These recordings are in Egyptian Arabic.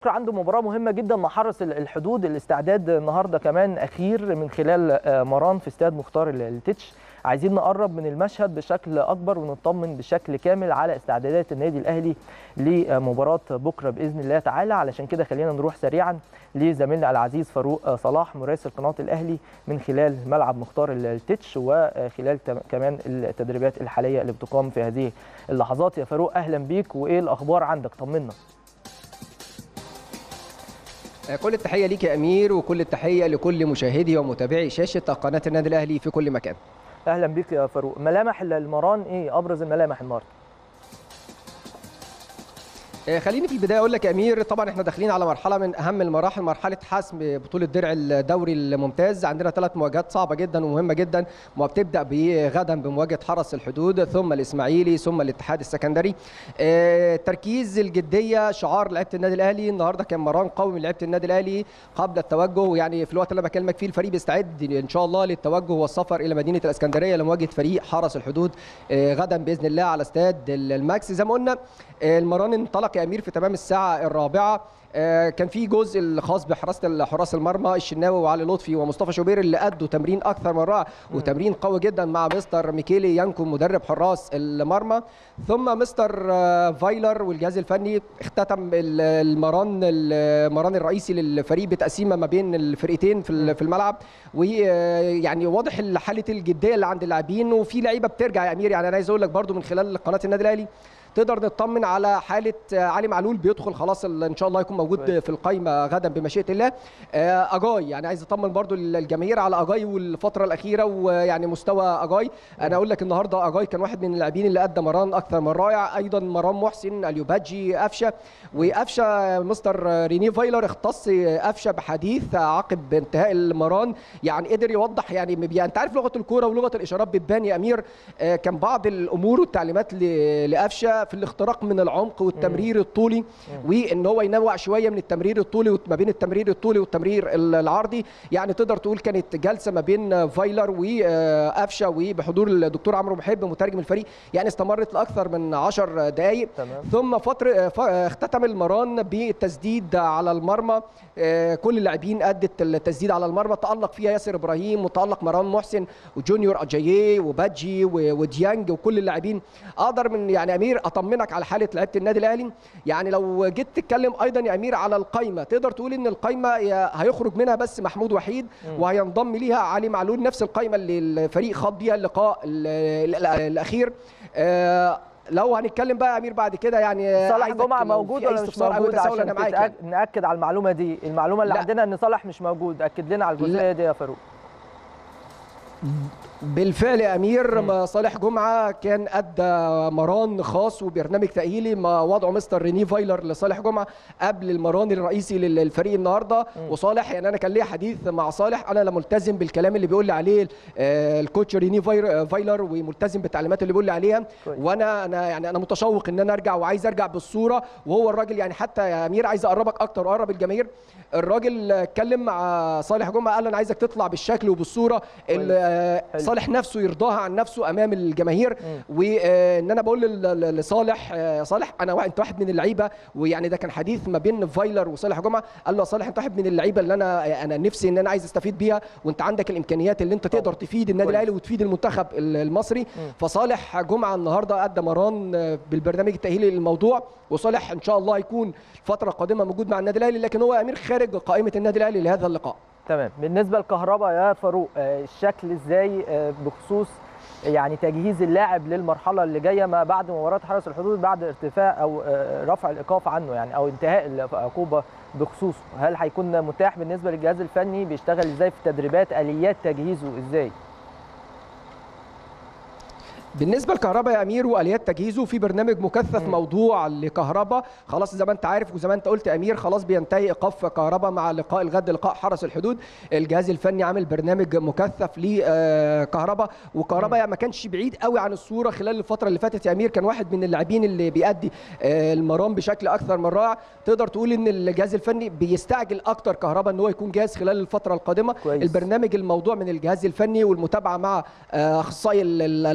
بكره عنده مباراه مهمه جدا مع حرس الحدود الاستعداد النهارده كمان اخير من خلال مران في استاد مختار التتش عايزين نقرب من المشهد بشكل اكبر ونطمن بشكل كامل على استعدادات النادي الاهلي لمباراه بكره باذن الله تعالى علشان كده خلينا نروح سريعا لزميلنا العزيز فاروق صلاح مراسل قناه الاهلي من خلال ملعب مختار التتش وخلال كمان التدريبات الحاليه اللي بتقام في هذه اللحظات يا فاروق اهلا بيك وايه الاخبار عندك طمنا كل التحيه ليك يا امير وكل التحيه لكل مشاهدي ومتابعي شاشه قناه النادي الاهلي في كل مكان اهلا بيك يا فاروق ملامح المران ايه ابرز الملامح النهارده خليني في البدايه اقول لك يا امير طبعا احنا داخلين على مرحله من اهم المراحل مرحله حسم بطوله درع الدوري الممتاز عندنا ثلاث مواجهات صعبه جدا ومهمه جدا وبتبدا غدا بمواجهه حرس الحدود ثم الاسماعيلي ثم الاتحاد السكندري تركيز الجديه شعار لعيبه النادي الاهلي النهارده كان مران قوي من لعيبه النادي الاهلي قبل التوجه يعني في الوقت اللي انا بكلمك فيه الفريق بيستعد ان شاء الله للتوجه والسفر الى مدينه الاسكندريه لمواجهه فريق حرس الحدود غدا باذن الله على استاد الماكس زي ما قلنا المران انطلق يا امير في تمام الساعه الرابعه كان في جزء الخاص بحراسه حراس المرمى الشناوي وعلي لطفي ومصطفى شوبير اللي ادوا تمرين اكثر من رائع وتمرين قوي جدا مع مستر ميكيلي يانكو مدرب حراس المرمى ثم مستر فايلر والجهاز الفني اختتم المران المران الرئيسي للفريق بتقسيمه ما بين الفرقتين في الملعب ويعني واضح حاله الجديه اللي عند اللاعبين وفي لعيبه بترجع يا امير يعني انا عايز اقول لك برده من خلال قناه النادي الاهلي تقدر نطمن على حاله علي معلول بيدخل خلاص ان شاء الله يكون موجود في القائمه غدا بمشيئه الله اجاي يعني عايز اطمن برضو الجماهير على اجاي والفتره الاخيره ويعني مستوى اجاي انا اقول لك النهارده اجاي كان واحد من اللاعبين اللي ادى مران اكثر من رائع ايضا مران محسن اليوباجي قفشه وقفشه مستر ريني فايلر اختص قفشه بحديث عقب انتهاء المران يعني قدر يوضح يعني, يعني انت عارف لغه الكوره ولغه الاشارات بتبان يا امير كان بعض الامور والتعليمات لقفشه في الاختراق من العمق والتمرير الطولي وان هو ينوع شويه من التمرير الطولي ما بين التمرير الطولي والتمرير العرضي يعني تقدر تقول كانت جلسه ما بين فايلر وقفشه وبحضور الدكتور عمرو محب مترجم الفريق يعني استمرت لاكثر من 10 دقائق ثم فتره اختتم المران بالتسديد على المرمى كل اللاعبين ادت التسديد على المرمى تالق فيها ياسر ابراهيم وتالق مروان محسن وجونيور اجاييه وبادجي وديانج وكل اللاعبين اقدر من يعني امير اطمنك على حاله لعيبه النادي الاهلي يعني لو جيت تتكلم ايضا يا امير على القايمه تقدر تقول ان القايمه هيخرج منها بس محمود وحيد وهينضم ليها علي معلول نفس القايمه اللي الفريق خاض بيها اللقاء الاخير لو هنتكلم بقى يا امير بعد كده يعني صالح جمعه موجود ولا مش موجود عشان أنا ناكد على المعلومه دي المعلومه اللي لا. عندنا ان صالح مش موجود اكد لنا على الجزئيه دي يا فاروق بالفعل يا امير م. صالح جمعه كان ادى مران خاص وبرنامج تاهيلي ما وضعه مستر ريني فايلر لصالح جمعه قبل المران الرئيسي للفريق النهارده م. وصالح يعني انا كان ليا حديث مع صالح انا لا ملتزم بالكلام اللي بيقول لي عليه الكوتش ريني فايلر وملتزم بالتعليمات اللي بيقول لي عليها كوي. وانا انا يعني انا متشوق ان انا ارجع وعايز ارجع بالصوره وهو الراجل يعني حتى يا امير عايز اقربك اكتر واقرب الجماهير الراجل اتكلم مع صالح جمعه قال له انا عايزك تطلع بالشكل وبالصوره صالح نفسه يرضاها عن نفسه امام الجماهير وان انا بقول لصالح صالح انا انت واحد من اللعيبه ويعني ده كان حديث ما بين فايلر وصالح جمعه قال له يا صالح انت واحد من اللعيبه اللي انا انا نفسي ان انا عايز استفيد بيها وانت عندك الامكانيات اللي انت تقدر تفيد النادي الاهلي وتفيد المنتخب المصري فصالح جمعه النهارده ادى مران بالبرنامج التاهيلي للموضوع وصالح ان شاء الله هيكون الفتره القادمه موجود مع النادي الاهلي لكن هو امير خارج قائمه النادي الاهلي لهذا اللقاء تمام بالنسبه لكهربا يا فاروق الشكل ازاي بخصوص يعني تجهيز اللاعب للمرحله اللي جايه ما بعد مباراه حرس الحدود بعد ارتفاع او رفع الايقاف عنه يعني او انتهاء العقوبه بخصوصه هل هيكون متاح بالنسبه للجهاز الفني بيشتغل ازاي في التدريبات اليات تجهيزه ازاي بالنسبه لكهربا يا امير واليات تجهيزه في برنامج مكثف م. موضوع لكهربا خلاص زي ما انت عارف وزي ما انت قلت يا امير خلاص بينتهي ايقاف كهربا مع لقاء الغد لقاء حرس الحدود الجهاز الفني عامل برنامج مكثف لكهربا وكهربا يعني ما كانش بعيد قوي عن الصوره خلال الفتره اللي فاتت يا امير كان واحد من اللاعبين اللي بيأدي المرام بشكل اكثر من رائع تقدر تقول ان الجهاز الفني بيستعجل اكتر كهربا ان هو يكون جاهز خلال الفتره القادمه كويس. البرنامج الموضوع من الجهاز الفني والمتابعه مع اخصائي الاحمال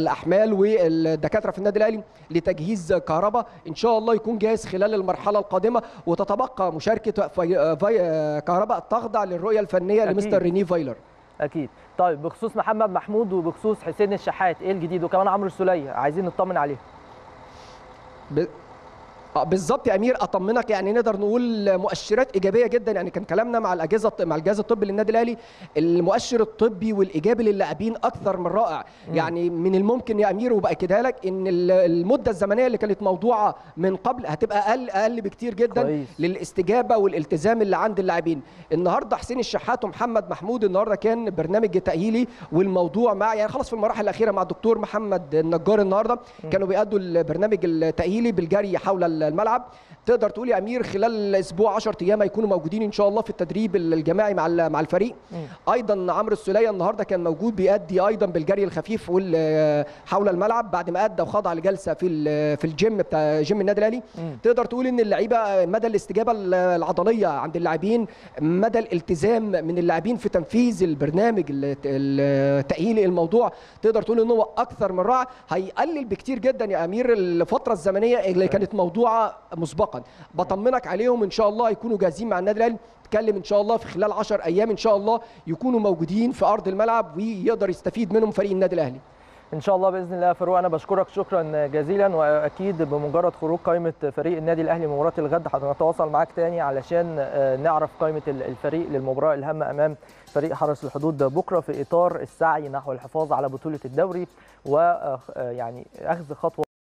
الاحمال والدكاتره في النادي الاهلي لتجهيز كهرباء ان شاء الله يكون جاهز خلال المرحله القادمه وتتبقى مشاركه في في كهرباء تخضع للرؤيه الفنيه أكيد. لمستر ريني فايلر اكيد طيب بخصوص محمد محمود وبخصوص حسين الشحات ايه الجديد وكمان عمرو السوليه عايزين نطمن عليهم ب... آه، بالظبط يا امير اطمنك يعني نقدر نقول مؤشرات ايجابيه جدا يعني كان كلامنا مع الاجهزه مع الجهاز الطبي للنادي الاهلي المؤشر الطبي والايجابي للاعبين اكثر من رائع يعني من الممكن يا امير وباكدها لك ان ال- المده الزمنيه اللي كانت موضوعه من قبل هتبقى اقل اقل بكتير جدا كويس. للاستجابه والالتزام اللي عند اللاعبين النهارده حسين الشحات ومحمد محمود النهارده كان برنامج تاهيلي والموضوع مع يعني خلاص في المراحل الاخيره مع الدكتور محمد النجار النهارده كانوا بيأدوا البرنامج التاهيلي بالجري حول الملعب تقدر تقول يا امير خلال اسبوع 10 ايام هيكونوا موجودين ان شاء الله في التدريب الجماعي مع ال- مع الفريق ايضا عمرو السوليه النهارده كان موجود بيأدي ايضا بالجري الخفيف وال- حول الملعب بعد ما ادى وخضع لجلسه في ال- في الجيم بتاع جيم النادي الاهلي تقدر تقول ان اللعيبه مدى الاستجابه العضليه عند اللاعبين مدى الالتزام من اللاعبين في تنفيذ البرنامج الت- التاهيلي الموضوع تقدر تقول ان هو اكثر من رائع هيقلل بكتير جدا يا امير الفتره الزمنيه اللي كانت موضوعه مسبقا بطمنك عليهم ان شاء الله هيكونوا جاهزين مع النادي الاهلي نتكلم ان شاء الله في خلال 10 ايام ان شاء الله يكونوا موجودين في ارض الملعب ويقدر يستفيد منهم فريق النادي الاهلي ان شاء الله باذن الله يا فاروق انا بشكرك شكرا جزيلا واكيد بمجرد خروج قائمه فريق النادي الاهلي مباراه الغد هنتواصل معاك تاني علشان آه، نعرف قائمه الفريق للمباراه الهامه امام فريق حرس الحدود بكره في اطار السعي نحو الحفاظ على بطوله الدوري ويعني اخذ خطوه